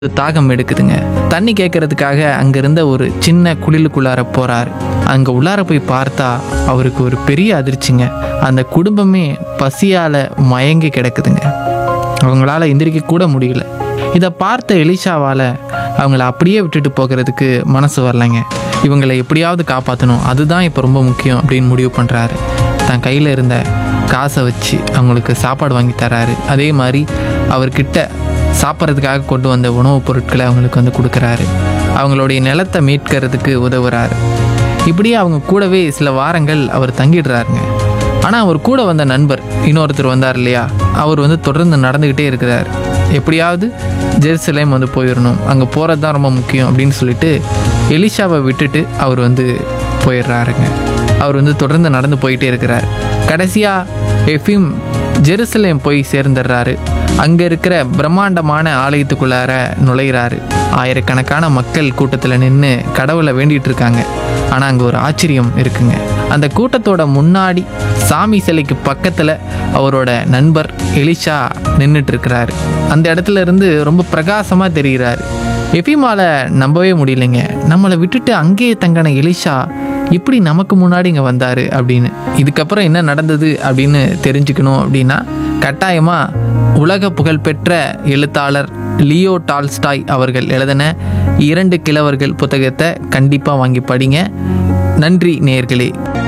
தாகம் எடுக்குதுங்க தண்ணி கேட்கறதுக்காக அங்க இருந்த ஒரு சின்ன குளிலுக்குள்ளார போறாரு அங்க உள்ளார போய் பார்த்தா அவருக்கு ஒரு பெரிய அதிர்ச்சிங்க அந்த குடும்பமே பசியால மயங்கி கிடக்குதுங்க அவங்களால எந்திரிக்க கூட முடியல இதை பார்த்த எலிஷாவால் அவங்கள அப்படியே விட்டுட்டு போகிறதுக்கு மனசு வரலைங்க இவங்களை எப்படியாவது காப்பாற்றணும் அதுதான் இப்போ ரொம்ப முக்கியம் அப்படின்னு முடிவு பண்ணுறாரு தன் கையில் இருந்த காசை வச்சு அவங்களுக்கு சாப்பாடு வாங்கி தராரு அதே மாதிரி அவர்கிட்ட சாப்பிட்றதுக்காக கொண்டு வந்த உணவுப் பொருட்களை அவங்களுக்கு வந்து கொடுக்குறாரு அவங்களுடைய நிலத்தை மீட்கிறதுக்கு உதவுறாரு இப்படியே அவங்க கூடவே சில வாரங்கள் அவர் தங்கிடுறாருங்க ஆனால் அவர் கூட வந்த நண்பர் இன்னொருத்தர் வந்தார் இல்லையா அவர் வந்து தொடர்ந்து நடந்துக்கிட்டே இருக்கிறார் எப்படியாவது ஜெருசலேம் வந்து போயிடணும் அங்கே போகிறது தான் ரொம்ப முக்கியம் அப்படின்னு சொல்லிட்டு எலிஷாவை விட்டுட்டு அவர் வந்து போயிடுறாருங்க அவர் வந்து தொடர்ந்து நடந்து போயிட்டே இருக்கிறார் கடைசியாக எஃபிம் ஜெருசலேம் போய் சேர்ந்துடுறாரு அங்கே இருக்கிற பிரம்மாண்டமான ஆலயத்துக்குள்ளார நுழையிறாரு ஆயிரக்கணக்கான மக்கள் கூட்டத்தில் நின்று கடவுளை வேண்டிட்டு இருக்காங்க ஆனால் அங்கே ஒரு ஆச்சரியம் இருக்குங்க அந்த கூட்டத்தோட முன்னாடி சாமி சிலைக்கு பக்கத்தில் அவரோட நண்பர் எலிஷா நின்றுட்டு இருக்கிறாரு அந்த இடத்துல இருந்து ரொம்ப பிரகாசமாக தெரிகிறாரு எஃபிமால நம்பவே முடியலைங்க நம்மளை விட்டுட்டு அங்கேயே தங்கின எலிஷா இப்படி நமக்கு முன்னாடி இங்கே வந்தார் அப்படின்னு இதுக்கப்புறம் என்ன நடந்தது அப்படின்னு தெரிஞ்சுக்கணும் அப்படின்னா கட்டாயமாக உலக புகழ்பெற்ற எழுத்தாளர் லியோ டால்ஸ்டாய் அவர்கள் எழுதின இரண்டு கிழவர்கள் புத்தகத்தை கண்டிப்பாக வாங்கி படிங்க நன்றி நேயர்களே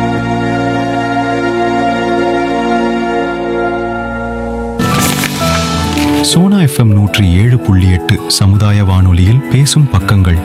சோனா எஃப்எம் நூற்றி ஏழு புள்ளி எட்டு சமுதாய வானொலியில் பேசும் பக்கங்கள்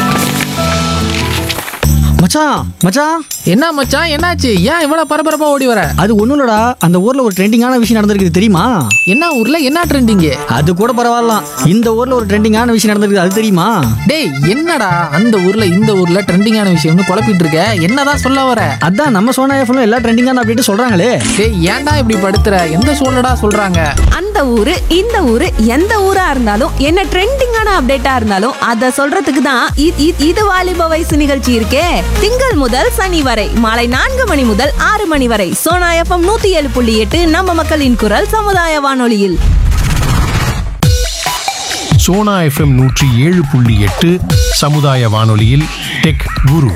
மச்சான் மச்சான் என்ன மச்சான் என்னாச்சு ஏன் இவ்வளோ பரபரப்பாக ஓடி வர அது ஒண்ணும் இல்லடா அந்த ஊர்ல ஒரு ட்ரெண்டிங்கான விஷயம் நடந்திருக்குது தெரியுமா என்ன ஊரில் என்ன ட்ரெண்டிங்கு அது கூட பரவாயில்லாம் இந்த ஊர்ல ஒரு ட்ரெண்டிங்கான விஷயம் நடந்திருக்குது அது தெரியுமா டேய் என்னடா அந்த ஊர்ல இந்த ஊர்ல ட்ரெண்டிங்கான விஷயம்னு குழப்பிட்டு இருக்க என்னதான் சொல்ல வர அதான் நம்ம சோனா எஃப்எம் எல்லா ட்ரெண்டிங்கான அப்படின்ட்டு சொல்றாங்களே டேய் ஏன்டா இப்படி படுத்துற எந்த சூழலடா சொல்றாங்க அந்த ஊரு இந்த ஊரு எந்த ஊரா இருந்தாலும் என்ன ட்ரெண்டிங்கான அப்டேட்டா இருந்தாலும் அத சொல்றதுக்கு தான் இ- இ- இது வாலிப வயசு நிகழ்ச்சி இருக்கே திங்கள் முதல் சனி வரை மாலை நான்கு மணி முதல் ஆறு மணி வரை சோனா எஃப்எம் நூத்தி ஏழு புள்ளி எட்டு நம்ம மக்களின் குரல் சமுதாய வானொலியில் சோனா எஃப்எம் நூற்றி ஏழு புள்ளி எட்டு சமுதாய வானொலியில் டெக் குரு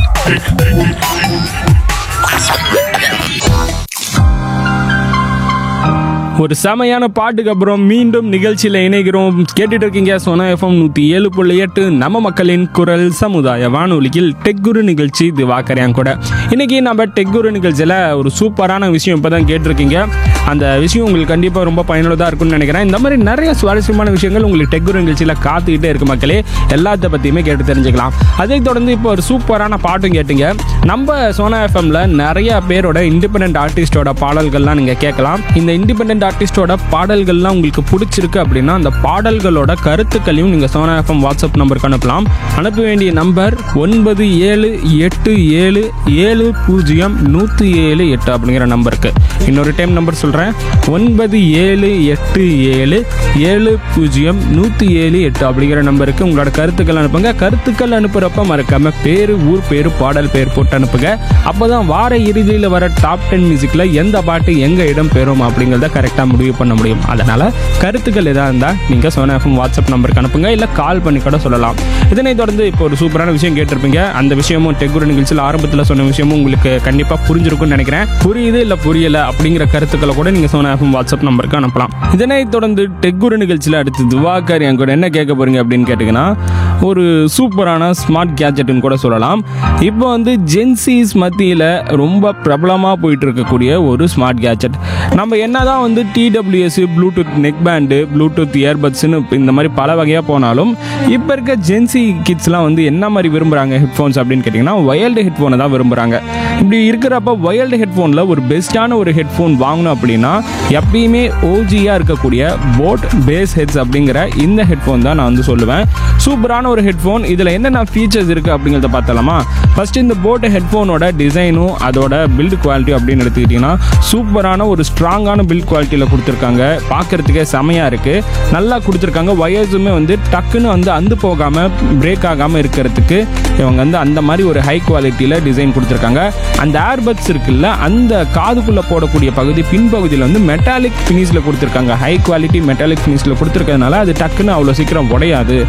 ஒரு செமையான பாட்டுக்கு அப்புறம் மீண்டும் நிகழ்ச்சியில் இணைகிறோம் கேட்டுட்டு இருக்கீங்க சோனா எஃப்எம் நூற்றி ஏழு புள்ளி எட்டு நம்ம மக்களின் குரல் சமுதாய வானொலியில் டெக்குரு நிகழ்ச்சி இது வாக்கறியான் கூட இன்னைக்கு நம்ம டெக்குரு நிகழ்ச்சியில் ஒரு சூப்பரான விஷயம் இப்போ தான் கேட்டிருக்கீங்க அந்த விஷயம் உங்களுக்கு கண்டிப்பாக ரொம்ப பயனுள்ளதாக இருக்கும்னு நினைக்கிறேன் இந்த மாதிரி நிறைய சுவாரஸ்யமான விஷயங்கள் உங்களுக்கு டெக்குரு நிகழ்ச்சியில் காத்துக்கிட்டே இருக்கு மக்களே எல்லாத்த பற்றியுமே கேட்டு தெரிஞ்சுக்கலாம் அதைத் தொடர்ந்து இப்போ ஒரு சூப்பரான பாட்டும் கேட்டீங்க நம்ம சோனா எஃப்எம்ல நிறைய பேரோட இண்டிபெண்ட் ஆர்டிஸ்டோட பாடல்கள்லாம் நீங்கள் கேட்கலாம் இந்த இண்டிபெண்ட் ஆர்டிஸ்டோட பாடல்கள்லாம் உங்களுக்கு பிடிச்சிருக்கு அப்படின்னா அந்த பாடல்களோட கருத்துக்களையும் நீங்கள் சோனா எஃப்எம் வாட்ஸ்அப் நம்பருக்கு அனுப்பலாம் அனுப்ப வேண்டிய நம்பர் ஒன்பது ஏழு எட்டு ஏழு ஏழு பூஜ்ஜியம் நூற்றி ஏழு எட்டு அப்படிங்கிற நம்பருக்கு இன்னொரு டைம் நம்பர் சொல்கிறேன் ஒன்பது ஏழு எட்டு ஏழு ஏழு பூஜ்ஜியம் நூற்றி ஏழு எட்டு அப்படிங்கிற நம்பருக்கு உங்களோட கருத்துக்கள் அனுப்புங்க கருத்துக்கள் அனுப்புகிறப்ப மறக்காம பேர் ஊர் பேர் பாடல் பேர் போட்டு அனுப்புங்க அப்போ தான் வார இறுதியில் வர டாப் டென் மியூசிக்கில் எந்த பாட்டு எங்கே இடம் பெறும் அப்படிங்கிறத கரெக்டாக முடிவு பண்ண முடியும் அதனால் கருத்துக்கள் எதாக இருந்தால் நீங்கள் சோனா எஃப்எம் வாட்ஸ்அப் நம்பருக்கு அனுப்புங்க இல்லை கால் பண்ணி கூட சொல்லலாம் இதனைத் தொடர்ந்து இப்போ ஒரு சூப்பரான விஷயம் கேட்டிருப்பீங்க அந்த விஷயமும் டெக்குரு நிகழ்ச்சியில் ஆரம்பத்தில் சொன்ன விஷயமும் உங்களுக்கு கண்டிப்பாக புரிஞ்சிருக்கும்னு நினைக்கிறேன் புரியுது இல்லை புரியல அப்படிங்கிற கருத்துக்களை கூட நீங்கள் சோனா எஃப்எம் வாட்ஸ்அப் நம்பருக்கு அனுப்பலாம் இதனைத் தொடர்ந்து டெக்குரு நிகழ்ச்சியில் அடுத்து துவாக்கர் என் கூட என்ன கேட்க போறீங்க அப்படின்னு கேட்டிங்கன்னா ஒரு சூப்பரான ஸ்மார்ட் கேஜெட்னு கூட சொல்லலாம் இப்போ வந்து ஜென்சிஸ் மத்தியில் ரொம்ப பிரபலமாக போயிட்டு இருக்கக்கூடிய ஒரு ஸ்மார்ட் கேஜெட் நம்ம என்னதான் வந்து TWS Bluetooth neck band Bluetooth இயர்பட்ஸ்னு இந்த மாதிரி பல வகையாக போனாலும் இப்போ இருக்க ஜென்சி கிட்ஸ்லாம் வந்து என்ன மாதிரி விரும்புகிறாங்க ஹெட்ஃபோன்ஸ் அப்படின்னு கேட்டிங்கன்னா ஒயல்டு ஹெட்ஃபோனை தான் விரும்புகிறாங்க இப்படி இருக்கிறப்ப ஒயல்டு ஹெட்ஃபோனில் ஒரு பெஸ்ட்டான ஒரு ஹெட்ஃபோன் வாங்கணும் அப்படின்னா எப்பயுமே ஓஜியாக இருக்கக்கூடிய போட் பேஸ் ஹெட்ஸ் அப்படிங்கிற இந்த ஹெட்ஃபோன் தான் நான் வந்து சொல்லுவேன் சூப்பரான ஒரு ஹெட்ஃபோன் இதில் என்னென்ன ஃபீச்சர்ஸ் இருக்குது அப்படிங்கிறத பார்த்தலாமா ஃபர்ஸ்ட் இந்த போட் ஹெட்ஃபோனோட டிசைனும் அதோட பில்டு குவாலிட்டி அப்படின்னு எடுத்துக்கிட்டிங்கன்னா சூப்பரான ஒரு ஸ்ட்ராங்கான பில்ட் குவாலிட்டியில் கொடுத்துருக்காங்க பார்க்கறதுக்கே செமையாக இருக்குது நல்லா கொடுத்துருக்காங்க ஒயர்ஸுமே வந்து டக்குன்னு வந்து அந்து போகாமல் பிரேக் ஆகாமல் இருக்கிறதுக்கு இவங்க வந்து அந்த மாதிரி ஒரு ஹை குவாலிட்டியில் டிசைன் கொடுத்துருக்காங்க அந்த ஏர்பட்ஸ் இருக்குல்ல அந்த காதுக்குள்ளே போடக்கூடிய பகுதி பின்பகுதியில் வந்து மெட்டாலிக் ஃபினிஷில் கொடுத்துருக்காங்க ஹை குவாலிட்டி மெட்டாலிக் ஃபினிஷில் கொடுத்துருக்கறதுனால அது டக்குன்னு அவ்வளோ சீக்கிரம் உடையாது